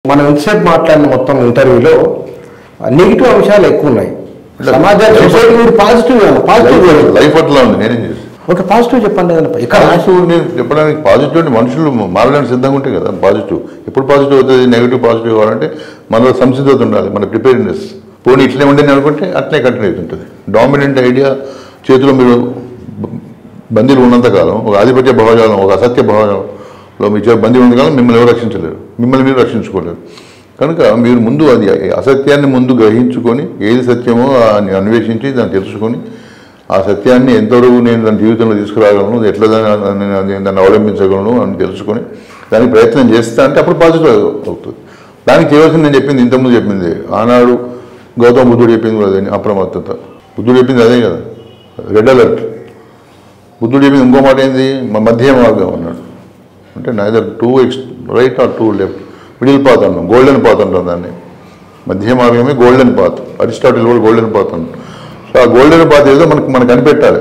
మనం ఎంతసేపు మాట్లాడిన మొత్తం ఇంటర్వ్యూలో నెగిటివ్ అంశాలు ఎక్కువ ఉన్నాయి సమాజం సొసైటీ మీరు పాజిటివ్ పాజిటివ్ లైఫ్ అట్లా ఉంది నేనేం చేస్తాను ఓకే పాజిటివ్ చెప్పండి ఏదైనా ఇక్కడ పాజిటివ్ నేను చెప్పడానికి పాజిటివ్ అంటే మనుషులు మారడానికి సిద్ధంగా ఉంటాయి కదా పాజిటివ్ ఎప్పుడు పాజిటివ్ అవుతుంది నెగిటివ్ పాజిటివ్ కావాలంటే మనలో సంసిద్ధత ఉండాలి మన ప్రిపేర్నెస్ పోనీ ఇట్లే ఉండేది అనుకుంటే అట్లే కంటిన్యూ అవుతుంటుంది డామినెంట్ ఐడియా చేతిలో మీరు బ- బందీలు ఉన్నంతకాలం ఒక ఆధిపత్య భావజాలం ఒక అసత్య భావజాలంలో మీ చేతి బందీ ఉన్నంతకాలం మిమ్మల్ని ఎవరు రక్షించలేరు మిమ్మల్ని మీరు రక్షించుకోలేరు కనుక మీరు ముందు అది అసత్యాన్ని ముందు గ్రహించుకొని ఏది సత్యమో అని అన్వేషించి దాన్ని తెలుసుకొని ఆ సత్యాన్ని ఎంతవరకు నేను దాని జీవితంలో తీసుకురాగలను ఎట్లా దాన్ని నేను దాన్ని అవలంబించగలను అని తెలుసుకొని దానికి ప్రయత్నం చేస్తా అంటే అప్పుడు పాజిటివ్ అవుతుంది దానికి చేయవలసింది నేను చెప్పింది ఇంతకుముందు చెప్పింది ఆనాడు గౌతమ బుద్ధుడు చెప్పింది కూడా అదే అప్రమత్తత బుద్ధుడు చెప్పింది అదే కదా రెడ్ అలర్ట్ బుద్ధుడు చెప్పింది ఇంకో మాట ఏంది మ- మధ్య మార్గం అన్నాడు అంటే neither to ex right or to left middle path అన్నాం గోల్డెన్ పాత్ అంటాం దాన్ని మధ్య మార్గమే గోల్డెన్ పాత్ అరిస్టాటిల్ కూడా గోల్డెన్ పాత్ అన్నాడు సో ఆ గోల్డెన్ పాత్ ఏదో మనకు మనకు కనిపెట్టాలి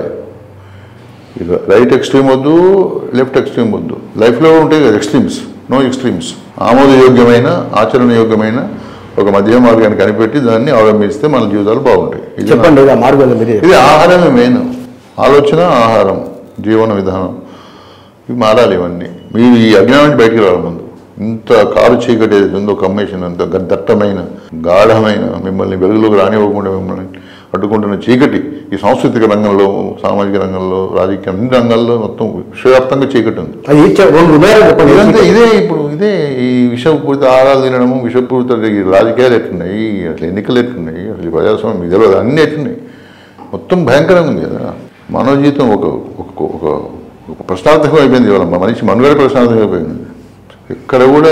ఇక రైట్ ఎక్స్ట్రీమ్ వద్దు లెఫ్ట్ ఎక్స్ట్రీమ్ వద్దు లైఫ్లో ఉంటాయి కదా ఎక్స్ట్రీమ్స్ నో ఎక్స్ట్రీమ్స్ ఆమోదయోగ్యమైన ఆచరణయోగ్యమైన ఒక మధ్య మార్గాన్ని కనిపెట్టి దాన్ని అవలంబిస్తే మన జీవితాలు బాగుంటాయి ఇది నా- చెప్పండి ఇక మార్గం మీరే ఇది ఆహారమే మెయిన్ ఆలోచన ఆహారం జీవన విధానం ఇవి మారాలి ఇవన్నీ మీరు ఈ అజ్ఞానం నుంచి బయటికి రావాలి ముందు ఇంత కారు చీకటి ఏదైతే ఉందో కమ్మేషన్ అంత గ- దట్టమైన గాఢమైన మిమ్మల్ని వెలుగులోకి రానివ్వకుండా మిమ్మల్ని అడ్డుకుంటున్న చీకటి ఈ సాంస్కృతిక రంగంలో సామాజిక రంగంలో రాజకీయ అన్ని రంగాల్లో మొత్తం విశ్వవ్యాప్తంగా చీకటి ఉంది అది ఇచ్చే రెండు ఉదాహరణ చెప్పండి ఇదంతా ఇదే ఇప్పుడు ఇదే ఈ విషపూరిత ఆహారాలు తినడము విషపూరిత ఈ రాజకీయాలు ఎట్లున్నాయి అసలు ఎన్నికలు ఎట్లున్నాయి అసలు ఈ ప్రజాస్వామ్యం మీకు తెలియదు అన్నీ ఎట్లున్నాయి మొత్తం భయంకరంగా ఉంది కదా మానవ జీవితం ఒక ఒక ఒక ఒక ప్రశ్నార్థకం అయిపోయింది ఇవాళ మా మనిషి మనుగడ ప్రశ్నార్థకం అయిపోయింది ఎక్కడ కూడా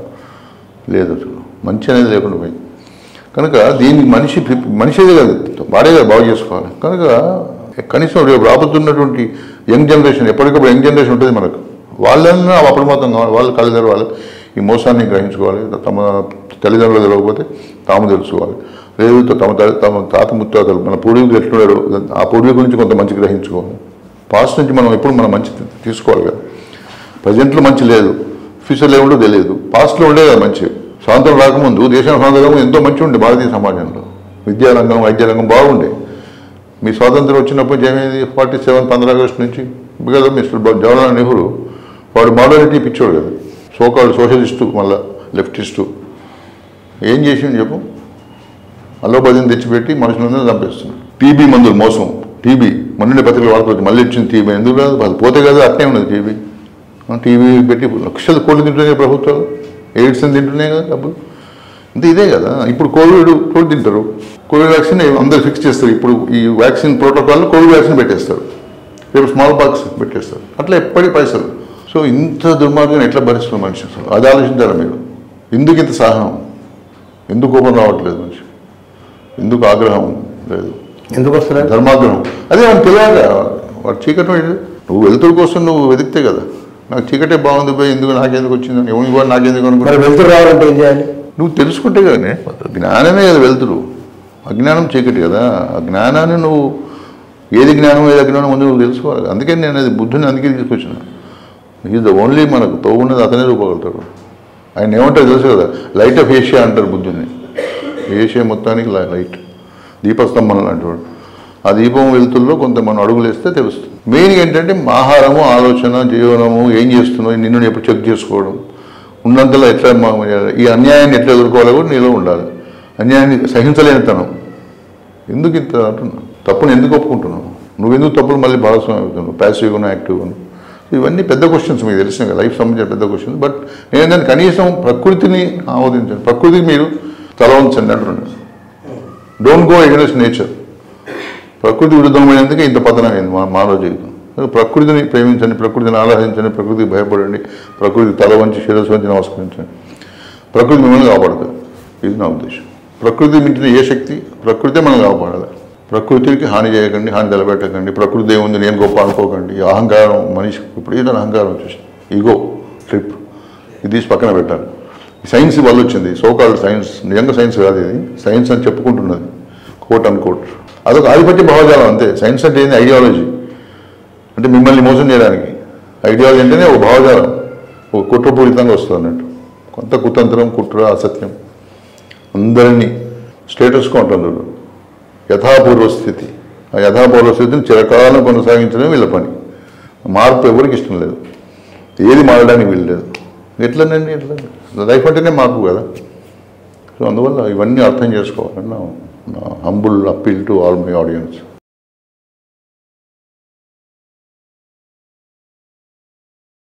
లేదు అసలు మంచి అనేది లేకుండా పోయింది కనుక దీనికి మనిషి ప్రి- మనిషిదే కాదు వాడే కదా బాగు చేసుకోవాలి కనుక కనీసం రేపు రాబోతున్నటువంటి యంగ్ జనరేషన్ ఎప్పటికప్పుడు యంగ్ జనరేషన్ ఉంటుంది మనకు వాళ్ళన్నా అప్రమత్తం కావాలి వాళ్ళు కళ్ళు తెరవాలి ఈ మోసాన్ని గ్రహించుకోవాలి తమ తల్లిదండ్రులు తెలియకపోతే తాము తెలుసుకోవాలి లేదు తమ తల్లి తమ తాత ముత్తాతలు మన పూర్వీకులు ఎట్లున్నారో ఆ పూర్వీకుల నుంచి కొంత మంచి గ్రహించుకోవాలి పాస్ట్ నుంచి మనం ఎప్పుడు మనం మంచి తీసుకోవాలి కదా ప్రజెంట్లో మంచి లేదు ఫ్యూచర్లో ఏముండో తెలియదు పాస్ట్లో ఉండే కదా మంచి స్వాతంత్రం రాకముందు దేశం స్వాతంత్రం ఎంతో మంచి ఉండే భారతీయ సమాజంలో విద్యారంగం వైద్య రంగం బాగుండే మీ స్వాతంత్రం వచ్చినప్పుడు ఏమైంది ఫార్టీ సెవెన్ పంద్ర ఆగస్టు నుంచి బికాజ్ మిస్టర్ జవహర్లాల్ నెహ్రూ వాడు మోడలిటీ పిచ్చోడు కదా సోకాళ్ళు సోషలిస్టు మళ్ళా లెఫ్టిస్టు ఏం చేసిండు చెప్పు అల్లోపతిని తెచ్చిపెట్టి మనుషులందరూ చంపేస్తున్నాడు టీబీ మందులు మోసం టీబీ మొన్న పత్రికలు వాడుకోవచ్చు మళ్ళీ వచ్చింది టీబీ ఎందుకు కాదు అది పోతే కదా అట్నే ఉన్నది టీబీ టీవీ పెట్టి లక్షల కోట్లు తింటున్నాయి ప్రభుత్వాలు ఎయిడ్స్ అని తింటున్నాయి కదా డబ్బులు అంతే ఇదే కదా ఇప్పుడు కోవిడ్ కోవిడ్ తింటారు కోవిడ్ వ్యాక్సిన్ అందరు ఫిక్స్ చేస్తారు ఇప్పుడు ఈ వ్యాక్సిన్ ప్రోటోకాల్లో కోవిడ్ వ్యాక్సిన్ పెట్టేస్తారు రేపు స్మాల్ పాక్స్ పెట్టేస్తారు అట్లా ఎప్పటి పైసలు సో ఇంత దుర్మార్గం ఎట్లా భరిస్తున్నారు మనిషి అసలు అది ఆలోచించారా మీరు ఎందుకు ఇంత సహనం ఎందుకు కోపం రావట్లేదు మనిషి ఎందుకు ఆగ్రహం లేదు ఎందుకు వస్తున్నారు ధర్మాగ్రహం అదే మనకు తెలియాలి వాడు చీకటి వాడు. నువ్వు వెలుతురు కోసం నువ్వు వెతికితే కదా నాకు చీకటే బాగుంది పోయి ఎందుకు నాకెందుకు వచ్చింది ఎవరికి కూడా నాకెందుకు అనుకుంటా మరి వెళ్తూ రావాలంటే ఏం చేయాలి నువ్వు తెలుసుకుంటే కానీ జ్ఞానమే కదా వెళ్తురు అజ్ఞానం చీకటి కదా ఆ జ్ఞానాన్ని నువ్వు ఏది జ్ఞానం ఏది అజ్ఞానం ముందు నువ్వు తెలుసుకోవాలి అందుకే నేను అది బుద్ధిని అందుకే తీసుకొచ్చిన ఈజ్ ద ఓన్లీ మనకు తోగున్నది అతనే రూపగలుగుతాడు ఆయన ఏమంటారు తెలుసు కదా లైట్ ఆఫ్ ఏషియా అంటారు బుద్ధుని ఏషియా మొత్తానికి లై- లైట్ దీపస్తంభం లాంటివాడు ఆ దీపం వెలుతుల్లో కొంత మనం అడుగులు వేస్తే తెలుస్తుంది మెయిన్ ఏంటంటే ఆహారము ఆలోచన జీవనము ఏం చేస్తున్నావు నిన్ను ఎప్పుడు చెక్ చేసుకోవడం ఉన్నంతలో ఎట్లా మా- ఈ అన్యాయాన్ని ఎట్లా ఎదుర్కోవాలో కూడా నీలో ఉండాలి అన్యాయాన్ని సహించలేనితనం ఎందుకు ఇంత అంటున్నావు తప్పును ఎందుకు ఒప్పుకుంటున్నావు నువ్వెందుకు తప్పులు మళ్ళీ భాగస్వామి అవుతున్నావు ప్యాసివ్గా యాక్టివ్గా ఇవన్నీ పెద్ద క్వశ్చన్స్ మీకు తెలిసిన కదా లైఫ్ సంబంధించిన పెద్ద క్వశ్చన్స్ బట్ నేను దాన్ని కనీసం ప్రకృతిని ఆమోదించండి ప్రకృతికి మీరు తల ఉంచండి అంటున్నాను డోంట్ గో ఎగనెస్ట్ నేచర్ ప్రకృతి విరుద్ధమైనందుకే ఇంత పతనమైంది మా మానవ జీవితం ప్రకృతిని ప్రేమించండి ప్రకృతిని ఆరాధించండి ప్రకృతికి భయపడండి ప్రకృతి తల వంచి శిరస్సు వంచి నమస్కరించండి ప్రకృతి మిమ్మల్ని కాపాడుతుంది ఇది నా ఉద్దేశం ప్రకృతి మించిన ఏ శక్తి ప్రకృతే మనం కాపాడాలి ప్రకృతికి హాని చేయకండి హాని తలపెట్టకండి ప్రకృతి ఏముంది నేను గొప్ప అనుకోకండి ఈ అహంకారం మనిషి ఇప్పుడు ఏదో అహంకారం వచ్చేసింది ఈగో ట్రిప్ ఇది తీసి పక్కన పెట్టాలి సైన్స్ వల్ల వచ్చింది సోకాల్డ్ సైన్స్ నిజంగా సైన్స్ కాదు ఇది సైన్స్ అని చెప్పుకుంటున్నది కోట్ అన్ కోట్ అదొక ఆధిపత్య భావజాలం అంతే సైన్స్ అంటే ఏంది ఐడియాలజీ అంటే మిమ్మల్ని మోసం చేయడానికి ఐడియాలజీ అంటేనే ఒక భావజాలం ఒక కుట్రపూరితంగా వస్తుంది అన్నట్టు కొంత కుతంత్రం కుట్ర అసత్యం అందరినీ స్టేటస్గా ఉంటుంది యథాపూర్వ స్థితి ఆ యథాపూర్వ స్థితిని చిరకాలం కొనసాగించడం వీళ్ళ పని మార్పు ఎవరికి ఇష్టం లేదు ఏది మారడానికి వీల్లేదు ఎట్లనండి ఎట్లా లైఫ్ అంటేనే మార్పు కదా సో అందువల్ల ఇవన్నీ అర్థం చేసుకోవాలని నా humble appeal to all my audience